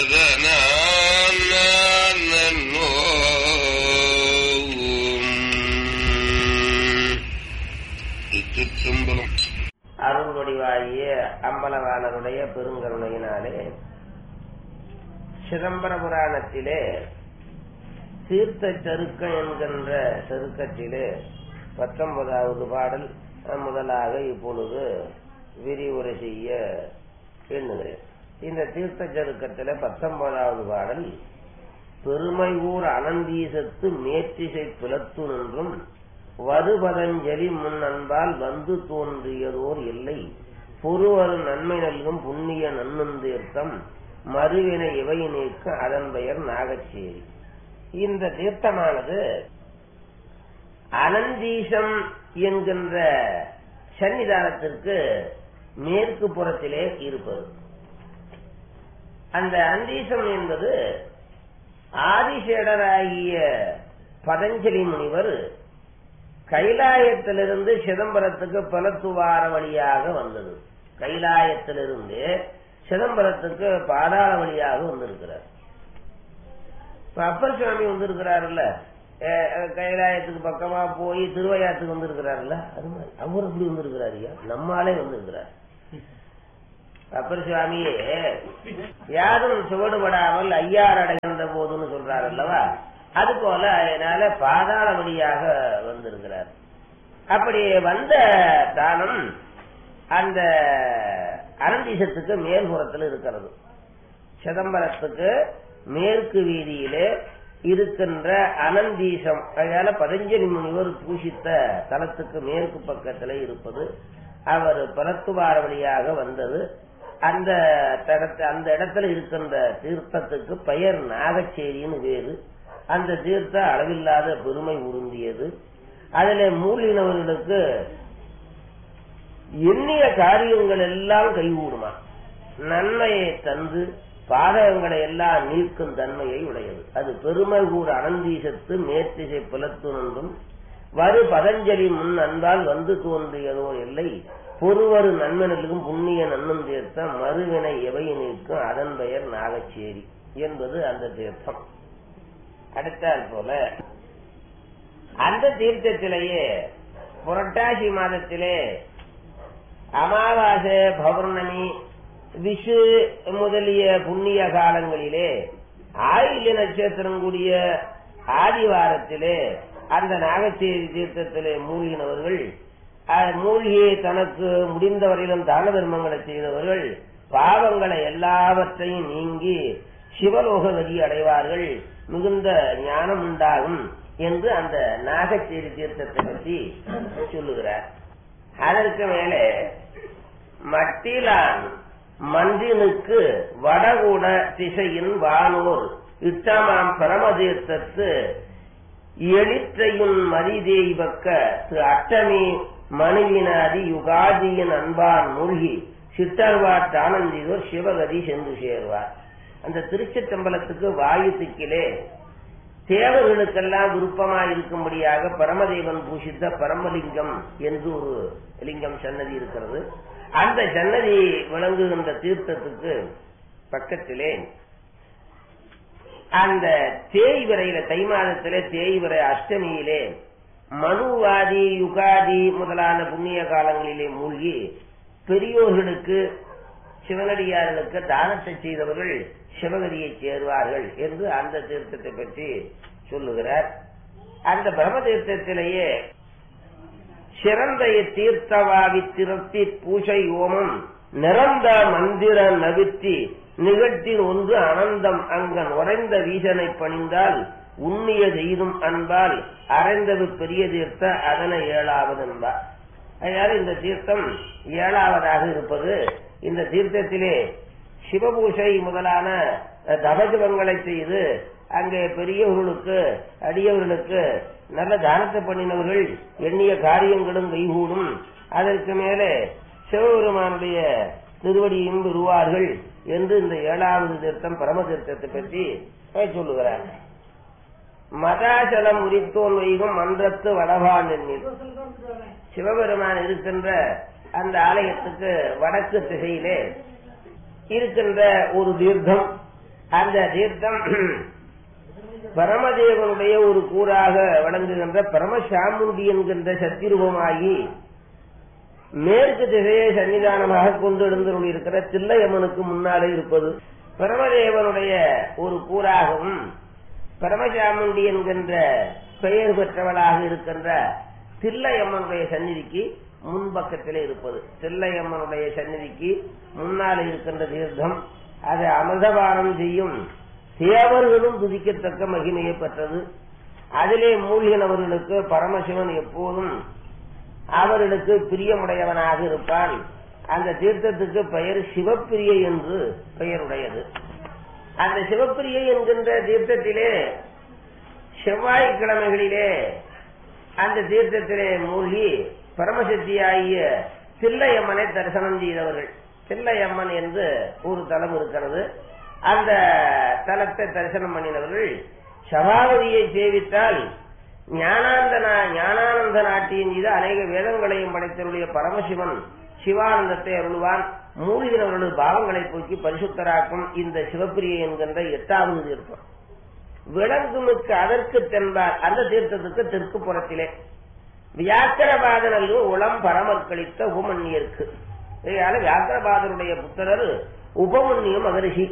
நன்னோ திருச்சிம்பலம் அருள் வடிவாகிய அம்பலவாணருடைய பெருங்கருணையினாலே சிதம்பர புராணத்திலே தீர்த்த சருக்கம் என்கின்ற சருக்கத்திலே பத்தொன்பதாவது பாடல் முதலாக இப்பொழுது விரிவுரை செய்ய எண்ணுகிறேன் இந்த தீர்த்த சருக்கத்திலே பத்தொன்பதாவது பாடல் பெருமை ஊர் அனந்தீசத்து மேற்றிசை பிளத்து நின்றும் வருபதஞ்சலி முன் அன்பால் வந்து தோன்றியதோர் இல்லை பொறுவரு நன்மை நல்கும் புண்ணிய நன்னந்தீர்த்தம் மறுவினை இவை நீக்க அதன் பெயர் நாகச்சேரி இந்த தீர்த்தமானது அனந்தீசம் என்கின்ற சன்னிதானத்திற்கு மேற்கு புறத்திலே இருப்பது அந்த அந்தீசம் என்பது ஆதிசேடராகிய பதஞ்சலி முனிவர் கைலாயத்திலிருந்து சிதம்பரத்துக்கு பலத்துவார வழியாக வந்தது கைலாயத்திலிருந்து சிதம்பரத்துக்கு பாதாள வழியாக வந்திருக்கிறார் இப்ப அப்பர் சுவாமி வந்திருக்கிறாருல்ல கைலாயத்துக்கு பக்கமா போய் திருவையாத்துக்கு வந்திருக்கிறாருல்ல அது மாதிரி அவர் எப்படி வந்திருக்கிறாரு நம்மாலே வந்திருக்கிறார் அப்பர் சுவாமியே யாரும் சுவடுபடாமல் ஐயார் அடைகின்ற போதுன்னு சொல்றாரு அல்லவா அது போல அதனால பாதாள வழியாக வந்திருக்கிறார் அப்படி வந்த தானம் அந்த அரண்டீசத்துக்கு மேல்புறத்தில் இருக்கிறது சிதம்பரத்துக்கு மேற்கு வீதியிலே இருக்கின்ற அனந்தீசம் அதனால பதஞ்சலி முனிவர் பூசித்த தலத்துக்கு மேற்கு பக்கத்தில் இருப்பது அவர் பரத்துவார வழியாக வந்தது அந்த அந்த இடத்துல இருக்கின்ற தீர்த்தத்துக்கு பெயர் நாகச்சேரின்னு வேறு அந்த தீர்த்த அளவில்லாத பெருமை உருந்தியது அதில் மூலினவர்களுக்கு எண்ணிய காரியங்கள் எல்லாம் கைகூடுமா நன்மையை தந்து பாதகங்களை எல்லாம் நீக்கும் தன்மையை உடையது அது பெருமை கூட அனந்தீசத்து மேற்றிசை புலத்துணர்ந்தும் வரு பதஞ்சலி முன் அன்பால் வந்து தோன்றியதோ இல்லை பொறுவரு நன்மனுக்கும் புண்ணிய நன்னும் தீர்த்தம் மறுவினை எவை நீக்கும் அதன் பெயர் நாகச்சேரி என்பது அந்த தீர்த்தம் அடுத்தால் போல அந்த தீர்த்தத்திலேயே புரட்டாசி மாதத்திலே அமாவாசை பௌர்ணமி விஷு முதலிய புண்ணிய காலங்களிலே ஆயில்ய நட்சத்திரம் கூடிய ஆதிவாரத்திலே அந்த நாகச்சேரி தீர்த்தத்திலே மூழ்கினவர்கள் மூழ்கியை தனக்கு முடிந்த வரையிலும் தான தர்மங்களை செய்தவர்கள் பாவங்களை எல்லாவற்றையும் நீங்கி சிவலோக கதி அடைவார்கள் மிகுந்த ஞானம் உண்டாகும் என்று அந்த நாகச்சேரி தீர்த்தத்தை பற்றி சொல்லுகிறார் அதற்கு மேலே மட்டிலான் மந்தினுக்கு வடகூட திசையின் வானோர் இட்டமாம் பரமதீர்த்தத்து எளிற்றையும் மதிதேய்பக்க அட்டமி மனுவினாதி யுகாதியின் அன்பான் மூழ்கி சித்தர்வாட் ஆனந்திதோர் சிவகதி சென்று சேர்வார் அந்த திருச்சிற்றம்பலத்துக்கு வாயு திக்கிலே தேவர்களுக்கெல்லாம் விருப்பமாக இருக்கும்படியாக பரமதேவன் பூஷித்த பரமலிங்கம் என்று ஒரு லிங்கம் சன்னதி இருக்கிறது அந்த சன்னதி விளங்குகின்ற தீர்த்தத்துக்கு பக்கத்திலே அந்த தேய்விரையில தை மாதத்திலே தேய்விரை அஷ்டமியிலே மனுவாதி யுகாதி முதலான புண்ணிய காலங்களிலே மூழ்கி பெரியோர்களுக்கு சிவனடியார்களுக்கு தானத்தை செய்தவர்கள் சிவகதியை சேருவார்கள் என்று அந்த தீர்த்தத்தை பற்றி சொல்லுகிறார் அந்த பிரம்ம தீர்த்தத்திலேயே சிறந்த தீர்த்தவாவி திருப்தி பூசை ஓமம் நிறந்த மந்திர நவித்தி நிகழ்த்தின் ஒன்று அனந்தம் அங்கன் உறைந்த வீசனை பணிந்தால் உண்ணிய செய்தும் அன்பால் அரைந்தது பெரிய தீர்த்த அதனை ஏழாவது என்பார் அதனால இந்த தீர்த்தம் ஏழாவதாக இருப்பது இந்த தீர்த்தத்திலே சிவபூஷை முதலான தபஜபங்களை செய்து அங்கே பெரியவர்களுக்கு அடியவர்களுக்கு நல்ல தானத்தை பண்ணினவர்கள் எண்ணிய காரியங்களும் கைகூடும் அதற்கு மேலே சிவபெருமானுடைய திருவடியும் பெறுவார்கள் என்று இந்த ஏழாவது தீர்த்தம் பரம தீர்த்தத்தை பற்றி சொல்லுகிறார் மதாசலம் உரித்தோன் வைகும் மன்றத்து வடபான் எண்ணில் சிவபெருமான் இருக்கின்ற அந்த ஆலயத்துக்கு வடக்கு திசையிலே இருக்கின்ற ஒரு தீர்த்தம் அந்த தீர்த்தம் பரமதேவனுடைய ஒரு கூறாக விளங்குகின்ற பரமசாமுண்டி என்கின்ற சத்திரூபமாகி மேற்கு திசையை சன்னிதானமாக கொண்டு எழுந்தருள் இருக்கிற தில்லையம்மனுக்கு முன்னாலே இருப்பது பரமதேவனுடைய ஒரு கூறாகவும் பரமசாமுண்டி என்கின்ற பெயர் பெற்றவளாக இருக்கின்ற தில்லையம்மனுடைய சந்நிதிக்கு முன்பக்கத்திலே இருப்பது தில்லையம்மனுடைய சந்நிதிக்கு முன்னாலே இருக்கின்ற தீர்த்தம் அது அமிர்தபானம் செய்யும் தேவர்களும் துதிக்கத்தக்க மகிமையை பெற்றது அதிலே மூழ்கினவர்களுக்கு பரமசிவன் எப்போதும் அவர்களுக்கு பிரியமுடையவனாக இருப்பான் அந்த தீர்த்தத்துக்கு பெயர் சிவப்பிரியை என்று பெயருடையது அந்த சிவப்பிரியை என்கின்ற தீர்த்தத்திலே செவ்வாய்க்கிழமைகளிலே அந்த தீர்த்தத்திலே மூழ்கி பரமசக்தியாகிய தில்லையம்மனை தரிசனம் செய்தவர்கள் தில்லையம்மன் என்று ஒரு தலம் இருக்கிறது அந்த தலத்தை தரிசனம் பண்ணினவர்கள் சபாபதியை சேவித்தால் ஞானாந்தன ஞானானந்த நாட்டியின் மீது அநேக வேதங்களையும் படைத்தருடைய பரமசிவன் சிவானந்தத்தை அருள்வான் மூழ்கினவர்களது பாவங்களை போக்கி பரிசுத்தராக்கும் இந்த சிவப்பிரியை என்கின்ற எட்டாவது தீர்த்தம் விலங்குமிக்க அதற்கு தென்பார் அந்த தீர்த்தத்துக்கு தெற்கு புறத்திலே வியாக்கரபாதனல்லு உளம் பரமற்களித்த உபமன்னியருக்கு இதனால வியாக்கரபாதருடைய புத்திரர் உபமன்னிய மகரிஷி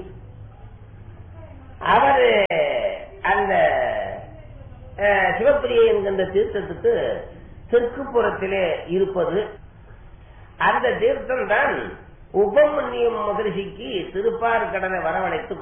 அவரு அந்த சிவப்பிரியை என்கின்ற தீர்த்தத்துக்கு தெற்கு புறத்திலே இருப்பது அந்த தீர்த்தம் தான் உபமன்னியம் மகரிஷிக்கு திருப்பார் கடனை வரவழைத்து